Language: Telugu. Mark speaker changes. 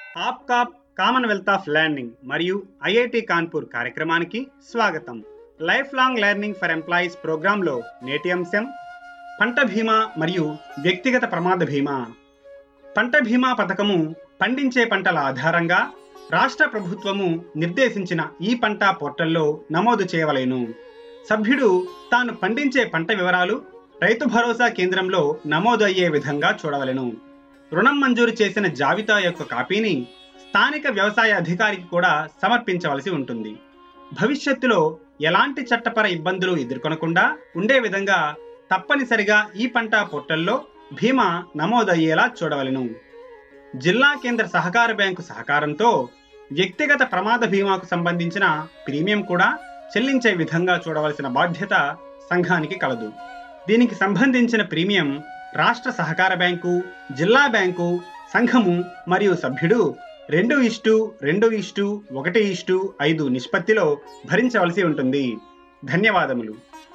Speaker 1: ఆప్కాప్ కామన్వెల్త్ ఆఫ్ లెర్నింగ్ మరియు ఐఐటి కాన్పూర్ కార్యక్రమానికి స్వాగతం life long learning for employees ప్రోగ్రాంలో నేటి అంశం పంట బీమా మరియు వ్యక్తిగత ప్రమాద బీమా పంట బీమా పథకము పండించే పంటల ఆధారంగా రాష్ట్ర ప్రభుత్వము నిర్దేశించిన ఈ పంట పోర్టల్లో నమోదు చేయవలెను సభ్యుడు తాను పండించే పంట వివరాలు రైతు భరోసా కేంద్రంలో నమోదు అయ్యే విధంగా చూడవలెను రుణం మంజూరు చేసిన జాబితా యొక్క కాపీని స్థానిక వ్యవసాయ అధికారికి కూడా సమర్పించవలసి ఉంటుంది భవిష్యత్తులో ఎలాంటి చట్టపర ఇబ్బందులు ఎదుర్కొనకుండా ఉండే విధంగా తప్పనిసరిగా ఈ పంట పోర్టల్లో బీమా నమోదయ్యేలా చూడవలెను జిల్లా కేంద్ర సహకార బ్యాంకు సహకారంతో వ్యక్తిగత ప్రమాద బీమాకు సంబంధించిన ప్రీమియం కూడా చెల్లించే విధంగా చూడవలసిన బాధ్యత సంఘానికి కలదు దీనికి సంబంధించిన ప్రీమియం రాష్ట్ర సహకార బ్యాంకు జిల్లా బ్యాంకు సంఘము మరియు సభ్యుడు రెండు ఇష్టు రెండు ఇష్టు ఒకటి ఇష్టు ఐదు నిష్పత్తిలో భరించవలసి ఉంటుంది ధన్యవాదములు